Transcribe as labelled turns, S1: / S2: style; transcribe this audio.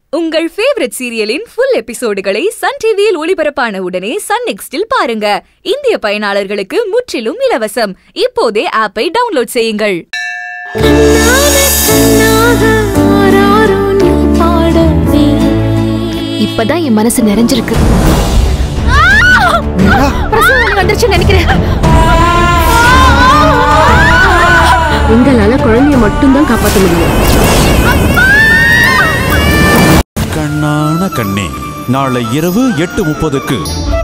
S1: உங்கள் ஃபேவரட் சீரியலின் ஃபுல் எபிசோடுகளை சன் டிவியில் ஒளிபரப்பான உடனே சன் நெக்ஸ்டில் பாருங்க இந்திய பயனாளர்களுக்கு முற்றிலும் இலவசம் இப்போதே ஆப்பை டவுன்லோட் செய்யுங்கள்
S2: இப்பதான் என் மனசு நிறைஞ்சிருக்கு பிரசவம் வலி வந்துருச்சுன்னு நினைக்கிறேன்
S3: எங்களால குழந்தைய மட்டும்தான் காப்பாற்ற முடியும்
S4: கண்ணான கண்ணே நாளை இரவு எட்டு முப்பதுக்கு